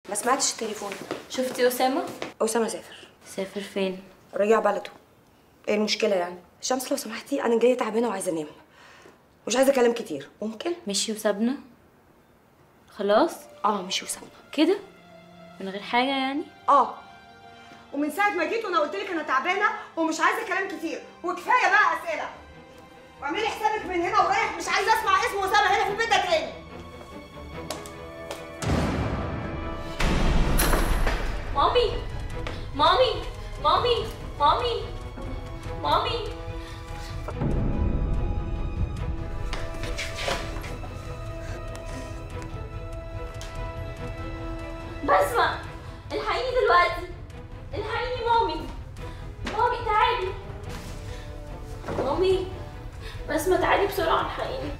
ما سمعتش التليفون شفتي اسامه اسامه سافر سافر فين رجع بلده ايه المشكله يعني شمس لو سمحتي انا جايه تعبانه وعايزه انام مش عايزه كلام كتير ممكن مشي وسابنا خلاص اه مش وسامه كده من غير حاجه يعني اه ومن ساعه ما جيت وانا قلت لك انا تعبانه ومش عايزه كلام كتير وكفايه بقى اسئله واعملي حسابك من هنا ورايح مش عايزه اسمع اسم اسامه هنا في البيت ده تاني مامي مامي مامي مامي مامي بسمة الحقيني دلوقتي الحقيني مامي مامي تعالي مامي بسمة تعالي بسرعة الحقيني